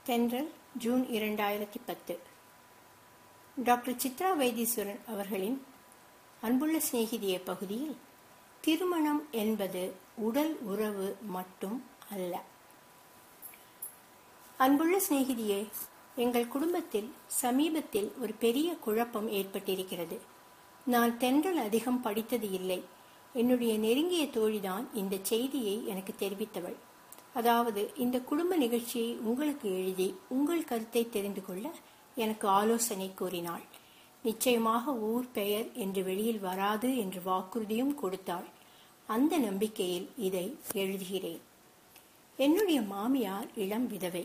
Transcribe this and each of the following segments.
தென்றல் ஜூன் இரண்டாயிரத்தி பத்து டாக்டர் சித்ரா வைத்தீஸ்வரன் அவர்களின் அன்புள்ள சிநேகிதிய பகுதியில் திருமணம் என்பது உடல் உறவு மட்டும் அல்ல அன்புள்ள சிநேகிதியே எங்கள் குடும்பத்தில் சமீபத்தில் ஒரு பெரிய குழப்பம் ஏற்பட்டிருக்கிறது நான் தென்றல் அதிகம் படித்தது இல்லை என்னுடைய நெருங்கிய தோழிதான் இந்த செய்தியை எனக்கு தெரிவித்தவள் அதாவது இந்த குடும்ப நிகழ்ச்சியை உங்களுக்கு எழுதி உங்கள் கருத்தை தெரிந்து கொள்ள எனக்கு ஆலோசனை கூறினாள் நிச்சயமாக ஊர் பெயர் என்று வெளியில் வராது என்று வாக்குறுதியும் கொடுத்தாள் அந்த நம்பிக்கையில் இதை எழுதுகிறேன் என்னுடைய மாமியார் இளம் விதவை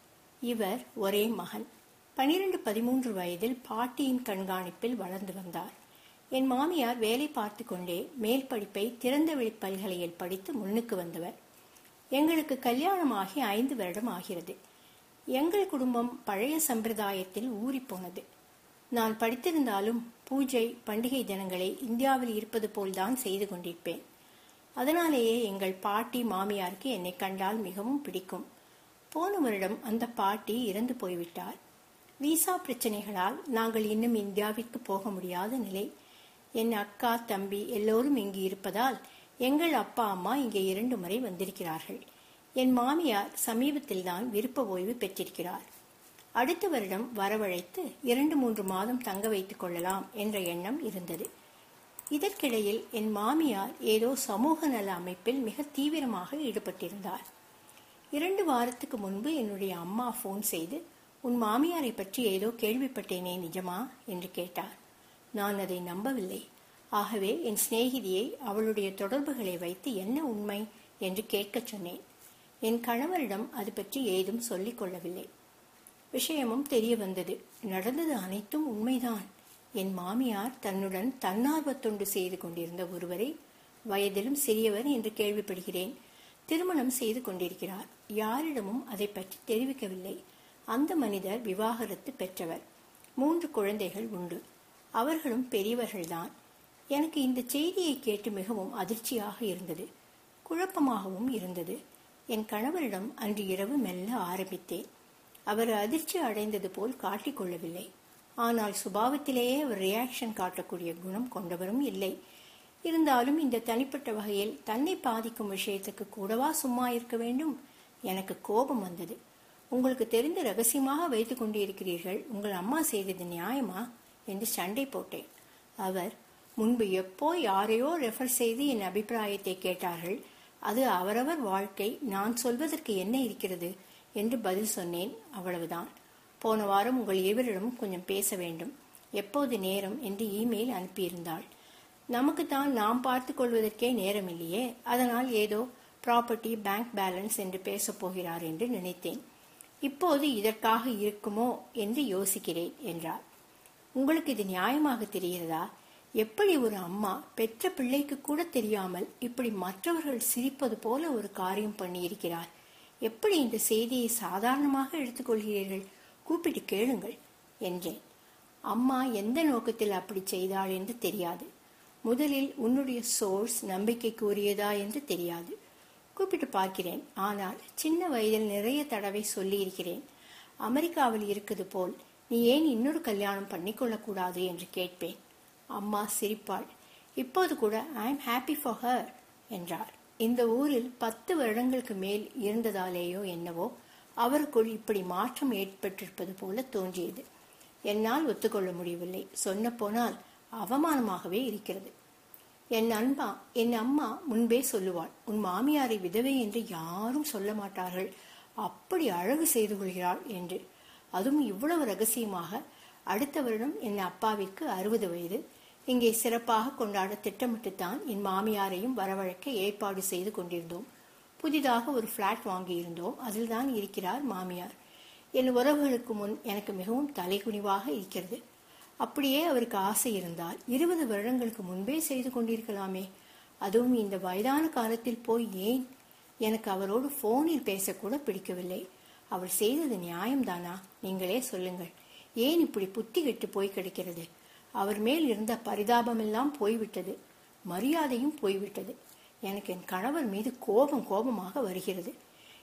இவர் ஒரே மகன் பனிரெண்டு பதிமூன்று வயதில் பாட்டியின் கண்காணிப்பில் வளர்ந்து வந்தார் என் மாமியார் வேலை பார்த்து கொண்டே மேல் படிப்பை திறந்தவெளி பல்கலையில் படித்து முன்னுக்கு வந்தவர் எங்களுக்கு கல்யாணமாகி ஐந்து வருடம் ஆகிறது எங்கள் குடும்பம் பழைய சம்பிரதாயத்தில் ஊறிப்போனது நான் படித்திருந்தாலும் பூஜை பண்டிகை தினங்களை இந்தியாவில் இருப்பது போல்தான் செய்து கொண்டிருப்பேன் அதனாலேயே எங்கள் பாட்டி மாமியாருக்கு என்னை கண்டால் மிகவும் பிடிக்கும் போன வருடம் அந்த பாட்டி இறந்து போய்விட்டார் விசா பிரச்சனைகளால் நாங்கள் இன்னும் இந்தியாவிற்கு போக முடியாத நிலை என் அக்கா தம்பி எல்லோரும் இங்கு இருப்பதால் எங்கள் அப்பா அம்மா இங்கே இரண்டு முறை வந்திருக்கிறார்கள் என் மாமியார் சமீபத்தில் தான் விருப்ப ஓய்வு பெற்றிருக்கிறார் அடுத்த வருடம் வரவழைத்து இரண்டு மூன்று மாதம் தங்க வைத்துக் கொள்ளலாம் என்ற எண்ணம் இருந்தது இதற்கிடையில் என் மாமியார் ஏதோ சமூக நல அமைப்பில் மிக தீவிரமாக ஈடுபட்டிருந்தார் இரண்டு வாரத்துக்கு முன்பு என்னுடைய அம்மா போன் செய்து உன் மாமியாரை பற்றி ஏதோ கேள்விப்பட்டேனே நிஜமா என்று கேட்டார் நான் அதை நம்பவில்லை ஆகவே என் சிநேகிதியை அவளுடைய தொடர்புகளை வைத்து என்ன உண்மை என்று கேட்கச் சொன்னேன் என் கணவரிடம் அது பற்றி ஏதும் சொல்லிக் கொள்ளவில்லை விஷயமும் தெரிய வந்தது நடந்தது அனைத்தும் உண்மைதான் என் மாமியார் தன்னுடன் தன்னார்வ தொண்டு செய்து கொண்டிருந்த ஒருவரை வயதிலும் சிறியவர் என்று கேள்விப்படுகிறேன் திருமணம் செய்து கொண்டிருக்கிறார் யாரிடமும் அதை பற்றி தெரிவிக்கவில்லை அந்த மனிதர் விவாகரத்து பெற்றவர் மூன்று குழந்தைகள் உண்டு அவர்களும் பெரியவர்கள்தான் எனக்கு இந்த செய்தியை கேட்டு மிகவும் அதிர்ச்சியாக இருந்தது குழப்பமாகவும் இருந்தது என் கணவரிடம் அன்று இரவு மெல்ல ஆரம்பித்தேன் அவர் அதிர்ச்சி அடைந்தது போல் காட்டிக்கொள்ளவில்லை ஆனால் சுபாவத்திலேயே அவர் ரியாக்ஷன் காட்டக்கூடிய குணம் கொண்டவரும் இல்லை இருந்தாலும் இந்த தனிப்பட்ட வகையில் தன்னை பாதிக்கும் விஷயத்துக்கு கூடவா சும்மா இருக்க வேண்டும் எனக்கு கோபம் வந்தது உங்களுக்கு தெரிந்த ரகசியமாக வைத்துக் கொண்டிருக்கிறீர்கள் உங்கள் அம்மா செய்தது நியாயமா என்று சண்டை போட்டேன் அவர் முன்பு எப்போ யாரையோ ரெஃபர் செய்து என் அபிப்பிராயத்தை கேட்டார்கள் அது அவரவர் வாழ்க்கை நான் சொல்வதற்கு என்ன இருக்கிறது என்று பதில் சொன்னேன் அவ்வளவுதான் போன வாரம் உங்கள் இருவரிடம் கொஞ்சம் பேச வேண்டும் எப்போது நேரம் என்று இமெயில் அனுப்பியிருந்தாள் நமக்கு தான் நாம் பார்த்து கொள்வதற்கே நேரம் இல்லையே அதனால் ஏதோ ப்ராப்பர்ட்டி பேங்க் பேலன்ஸ் என்று பேசப் போகிறார் என்று நினைத்தேன் இப்போது இதற்காக இருக்குமோ என்று யோசிக்கிறேன் என்றார் உங்களுக்கு இது நியாயமாக தெரிகிறதா எப்படி ஒரு அம்மா பெற்ற பிள்ளைக்கு கூட தெரியாமல் இப்படி மற்றவர்கள் சிரிப்பது போல ஒரு காரியம் பண்ணியிருக்கிறார் எப்படி இந்த செய்தியை சாதாரணமாக எடுத்துக்கொள்கிறீர்கள் கூப்பிட்டு கேளுங்கள் என்றேன் அம்மா எந்த நோக்கத்தில் அப்படி செய்தாள் என்று தெரியாது முதலில் உன்னுடைய சோர்ஸ் நம்பிக்கை கூறியதா என்று தெரியாது கூப்பிட்டு பார்க்கிறேன் ஆனால் சின்ன வயதில் நிறைய தடவை சொல்லியிருக்கிறேன் அமெரிக்காவில் இருக்குது போல் நீ ஏன் இன்னொரு கல்யாணம் பண்ணிக்கொள்ளக்கூடாது என்று கேட்பேன் அம்மா சிரிப்பாள் இப்போது கூட I am happy for her என்றார் இந்த ஊரில் பத்து வருடங்களுக்கு மேல் இருந்ததாலேயோ என்னவோ அவருக்குள் இப்படி மாற்றம் ஏற்பட்டிருப்பது போல தோன்றியது என்னால் ஒத்துக்கொள்ள முடியவில்லை சொன்ன போனால் அவமானமாகவே இருக்கிறது என் அன்பா என் அம்மா முன்பே சொல்லுவாள் உன் மாமியாரை விதவை என்று யாரும் சொல்ல மாட்டார்கள் அப்படி அழகு செய்து கொள்கிறாள் என்று அதுவும் இவ்வளவு ரகசியமாக அடுத்த வருடம் என் அப்பாவிற்கு அறுபது வயது இங்கே சிறப்பாக கொண்டாட திட்டமிட்டுத்தான் என் மாமியாரையும் வரவழைக்க ஏற்பாடு செய்து கொண்டிருந்தோம் புதிதாக ஒரு பிளாட் வாங்கியிருந்தோம் அதில் தான் இருக்கிறார் மாமியார் என் உறவுகளுக்கு முன் எனக்கு மிகவும் தலைகுனிவாக இருக்கிறது அப்படியே அவருக்கு ஆசை இருந்தால் இருபது வருடங்களுக்கு முன்பே செய்து கொண்டிருக்கலாமே அதுவும் இந்த வயதான காலத்தில் போய் ஏன் எனக்கு அவரோடு போனில் பேசக்கூட பிடிக்கவில்லை அவர் செய்தது நியாயம்தானா நீங்களே சொல்லுங்கள் ஏன் இப்படி புத்தி கெட்டு போய் கிடக்கிறது அவர் மேல் இருந்த பரிதாபமெல்லாம் போய்விட்டது மரியாதையும் போய்விட்டது எனக்கு என் கணவர் மீது கோபம் கோபமாக வருகிறது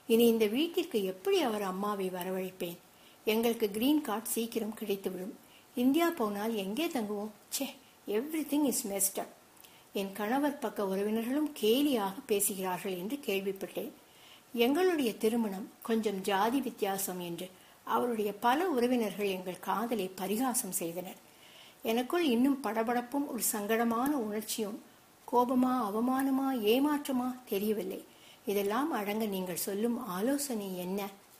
இனி இந்த வீட்டிற்கு எப்படி அவர் அம்மாவை வரவழைப்பேன் எங்களுக்கு கிரீன் கார்டு சீக்கிரம் கிடைத்துவிடும் இந்தியா போனால் எங்கே தங்குவோம் ச்சே எவ்ரி திங் இஸ் மெஸ்டப் என் கணவர் பக்க உறவினர்களும் கேலியாக பேசுகிறார்கள் என்று கேள்விப்பட்டேன் எங்களுடைய திருமணம் கொஞ்சம் ஜாதி வித்தியாசம் என்று அவருடைய பல உறவினர்கள் எங்கள் காதலை பரிகாசம் செய்தனர் எனக்குள் இன்னும் படபடப்பும் ஒரு சங்கடமான உணர்ச்சியும் கோபமா அவமானமா ஏமாற்றமா தெரியவில்லை இதெல்லாம் அடங்க நீங்கள் சொல்லும் ஆலோசனை என்ன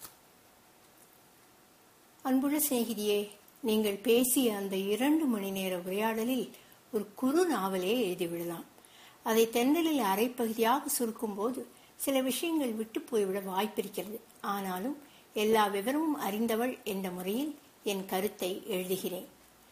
அன்புள்ள சிநேகிதியே நீங்கள் பேசிய அந்த இரண்டு மணி நேர உரையாடலில் ஒரு குறு நாவலே எழுதிவிடலாம் அதை தென்றலில் அரைப்பகுதியாக சுருக்கும் போது சில விஷயங்கள் விட்டு போய்விட வாய்ப்பிருக்கிறது ஆனாலும் எல்லா விவரமும் அறிந்தவள் என்ற முறையில் என் கருத்தை எழுதுகிறேன்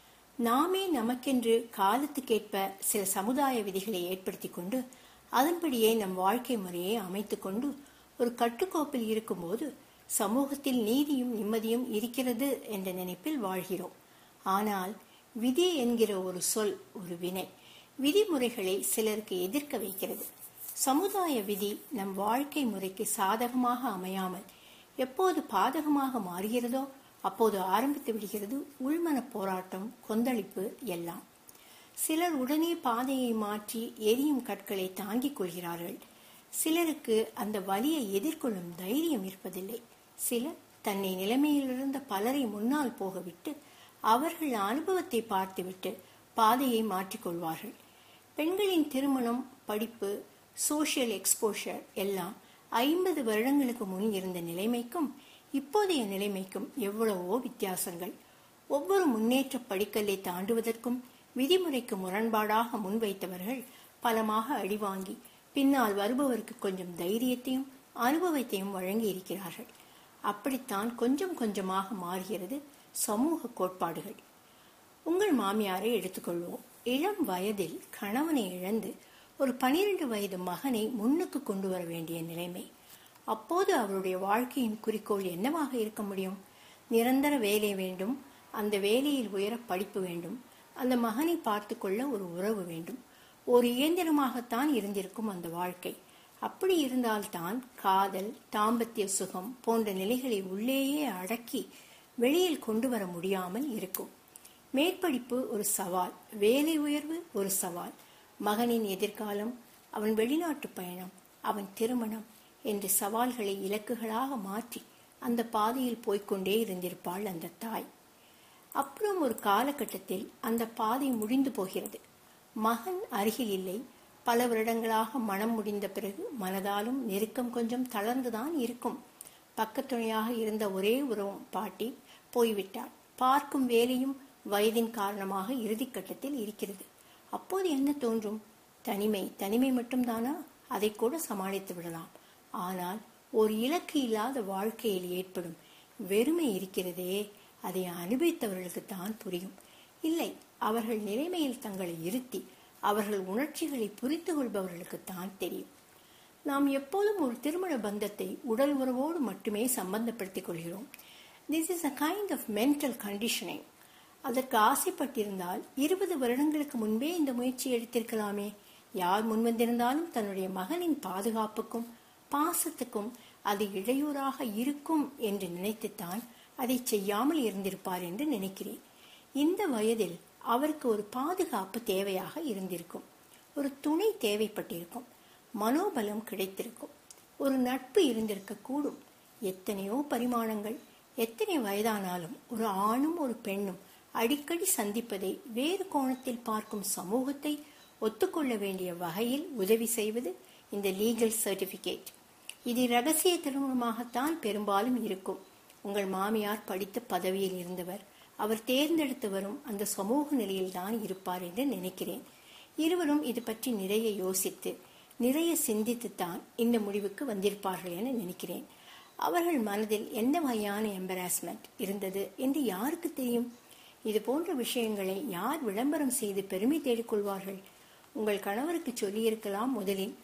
நாமே நமக்கென்று காலத்துக்கேற்ப சில சமுதாய விதிகளை ஏற்படுத்தி கொண்டு அதன்படியே நம் வாழ்க்கை முறையை அமைத்துக் கொண்டு ஒரு கட்டுக்கோப்பில் இருக்கும்போது சமூகத்தில் நீதியும் நிம்மதியும் இருக்கிறது என்ற நினைப்பில் வாழ்கிறோம் ஆனால் விதி என்கிற ஒரு சொல் ஒரு வினை விதிமுறைகளை சிலருக்கு எதிர்க்க வைக்கிறது சமுதாய விதி நம் வாழ்க்கை முறைக்கு சாதகமாக அமையாமல் எப்போது பாதகமாக மாறுகிறதோ அப்போது ஆரம்பித்து விடுகிறது உள்மன போராட்டம் கொந்தளிப்பு எல்லாம் சிலர் உடனே பாதையை மாற்றி எரியும் கற்களை தாங்கிக் கொள்கிறார்கள் சிலருக்கு அந்த வலியை எதிர்கொள்ளும் தைரியம் இருப்பதில்லை சிலர் தன்னை நிலைமையிலிருந்த பலரை முன்னால் போகவிட்டு அவர்கள் அனுபவத்தை பார்த்துவிட்டு பாதையை மாற்றிக்கொள்வார்கள் பெண்களின் திருமணம் படிப்பு சோஷியல் எக்ஸ்போஷர் எல்லாம் ஐம்பது வருடங்களுக்கு முன் இருந்த நிலைமைக்கும் இப்போதைய நிலைமைக்கும் எவ்வளவோ வித்தியாசங்கள் ஒவ்வொரு முன்னேற்ற படிக்கல்லை தாண்டுவதற்கும் விதிமுறைக்கு முரண்பாடாக முன்வைத்தவர்கள் பலமாக அடிவாங்கி பின்னால் வருபவருக்கு கொஞ்சம் தைரியத்தையும் அனுபவத்தையும் வழங்கி இருக்கிறார்கள் அப்படித்தான் கொஞ்சம் கொஞ்சமாக மாறுகிறது சமூக கோட்பாடுகள் உங்கள் மாமியாரை எடுத்துக்கொள்வோம் இளம் வயதில் கணவனை இழந்து ஒரு பனிரெண்டு வயது மகனை முன்னுக்கு கொண்டு வர வேண்டிய நிலைமை அப்போது அவருடைய வாழ்க்கையின் குறிக்கோள் என்னவாக இருக்க முடியும் நிரந்தர வேலை வேண்டும் அந்த வேலையில் உயர படிப்பு வேண்டும் அந்த மகனை பார்த்து கொள்ள ஒரு உறவு வேண்டும் ஒரு இயந்திரமாகத்தான் இருந்திருக்கும் அந்த வாழ்க்கை அப்படி இருந்தால்தான் காதல் தாம்பத்திய சுகம் போன்ற நிலைகளை உள்ளேயே அடக்கி வெளியில் கொண்டு வர முடியாமல் இருக்கும் மேற்படிப்பு ஒரு சவால் வேலை உயர்வு ஒரு சவால் மகனின் எதிர்காலம் அவன் வெளிநாட்டு பயணம் அவன் திருமணம் என்று சவால்களை இலக்குகளாக மாற்றி அந்த பாதையில் போய்க்கொண்டே இருந்திருப்பாள் அந்த தாய் அப்புறம் ஒரு காலகட்டத்தில் அந்த பாதை முடிந்து போகிறது மகன் அருகில் இல்லை பல வருடங்களாக மனம் முடிந்த பிறகு மனதாலும் நெருக்கம் கொஞ்சம் தளர்ந்துதான் இருக்கும் பக்கத்துணையாக இருந்த ஒரே உறவும் பாட்டி போய்விட்டாள் பார்க்கும் வேலையும் வயதின் காரணமாக இறுதிக்கட்டத்தில் இருக்கிறது அப்போது என்ன தோன்றும் தனிமை தனிமை மட்டும்தானா அதை கூட சமாளித்து விடலாம் ஆனால் ஒரு இலக்கு இல்லாத வாழ்க்கையில் ஏற்படும் வெறுமை இருக்கிறதே அதை அனுபவித்தவர்களுக்கு தான் புரியும் இல்லை அவர்கள் நிலைமையில் தங்களை இருத்தி அவர்கள் உணர்ச்சிகளை புரிந்து கொள்பவர்களுக்கு தான் தெரியும் நாம் எப்போதும் ஒரு திருமண பந்தத்தை உடல் உறவோடு மட்டுமே சம்பந்தப்படுத்திக் கொள்கிறோம் this is a kind of mental conditioning அதற்கு ஆசைப்பட்டிருந்தால் இருபது வருடங்களுக்கு முன்பே இந்த முயற்சி எடுத்திருக்கலாமே யார் முன்வந்திருந்தாலும் தன்னுடைய மகனின் பாதுகாப்புக்கும் பாசத்துக்கும் அது இடையூறாக இருக்கும் என்று நினைத்துத்தான் அதை செய்யாமல் இருந்திருப்பார் என்று நினைக்கிறேன் இந்த வயதில் அவருக்கு ஒரு பாதுகாப்பு தேவையாக இருந்திருக்கும் ஒரு துணை தேவைப்பட்டிருக்கும் மனோபலம் கிடைத்திருக்கும் ஒரு நட்பு இருந்திருக்க கூடும் எத்தனையோ பரிமாணங்கள் எத்தனை வயதானாலும் ஒரு ஆணும் ஒரு பெண்ணும் அடிக்கடி சந்திப்பதை வேறு கோணத்தில் பார்க்கும் சமூகத்தை ஒத்துக்கொள்ள வேண்டிய வகையில் உதவி செய்வது இந்த லீகல் சர்டிபிகேட் இது ரகசிய திருமணமாகத்தான் பெரும்பாலும் இருக்கும் உங்கள் மாமியார் படித்த பதவியில் இருந்தவர் அவர் தேர்ந்தெடுத்து வரும் அந்த சமூக நிலையில்தான் இருப்பார் என்று நினைக்கிறேன் இருவரும் இது பற்றி நிறைய யோசித்து நிறைய சிந்தித்துத்தான் இந்த முடிவுக்கு வந்திருப்பார்கள் என நினைக்கிறேன் அவர்கள் மனதில் எந்த வகையான எம்பராஸ்மெண்ட் இருந்தது என்று யாருக்கு தெரியும் இது போன்ற விஷயங்களை யார் விளம்பரம் செய்து பெருமை தேடிக்கொள்வார்கள் உங்கள் கணவருக்கு சொல்லியிருக்கலாம் முதலில்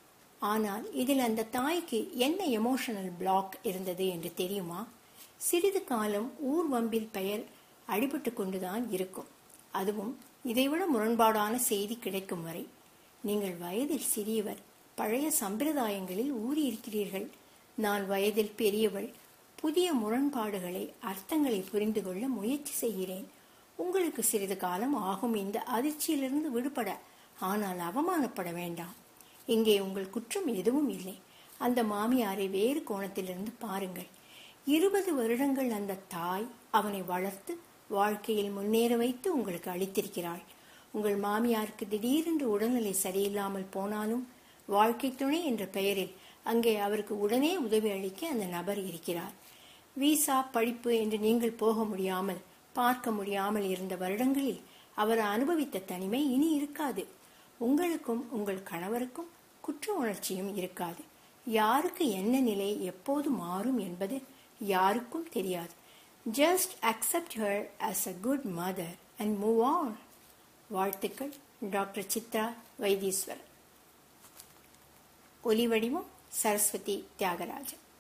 ஆனால் இதில் அந்த தாய்க்கு என்ன எமோஷனல் பிளாக் இருந்தது என்று தெரியுமா சிறிது காலம் ஊர் வம்பில் பெயர் அடிபட்டு கொண்டுதான் இருக்கும் அதுவும் இதைவிட முரண்பாடான செய்தி கிடைக்கும் வரை நீங்கள் வயதில் சிறியவர் பழைய சம்பிரதாயங்களில் ஊறி இருக்கிறீர்கள் நான் வயதில் பெரியவள் புதிய முரண்பாடுகளை அர்த்தங்களை புரிந்து கொள்ள முயற்சி செய்கிறேன் உங்களுக்கு சிறிது காலம் ஆகும் இந்த அதிர்ச்சியிலிருந்து விடுபட ஆனால் அவமானப்பட வேண்டாம் இங்கே உங்கள் குற்றம் எதுவும் இல்லை அந்த மாமியாரை வேறு கோணத்திலிருந்து பாருங்கள் இருபது வருடங்கள் அந்த தாய் அவனை வளர்த்து வாழ்க்கையில் முன்னேற வைத்து உங்களுக்கு அளித்திருக்கிறாள் உங்கள் மாமியாருக்கு திடீரென்று உடல்நிலை சரியில்லாமல் போனாலும் வாழ்க்கை துணை என்ற பெயரில் அங்கே அவருக்கு உடனே உதவி அளிக்க அந்த நபர் இருக்கிறார் விசா படிப்பு என்று நீங்கள் போக முடியாமல் பார்க்க முடியாமல் இருந்த வருடங்களில் அவர் அனுபவித்த தனிமை இனி இருக்காது உங்களுக்கும் உங்கள் கணவருக்கும் குற்ற உணர்ச்சியும் இருக்காது யாருக்கு என்ன நிலை எப்போது மாறும் என்பது யாருக்கும் தெரியாது just accept her as a good mother and move on வாழ்த்துக்கள் டாக்டர் சித்ரா வைத்தீஸ்வரன் ஒலி வடிவம் சரஸ்வதி தியாகராஜன்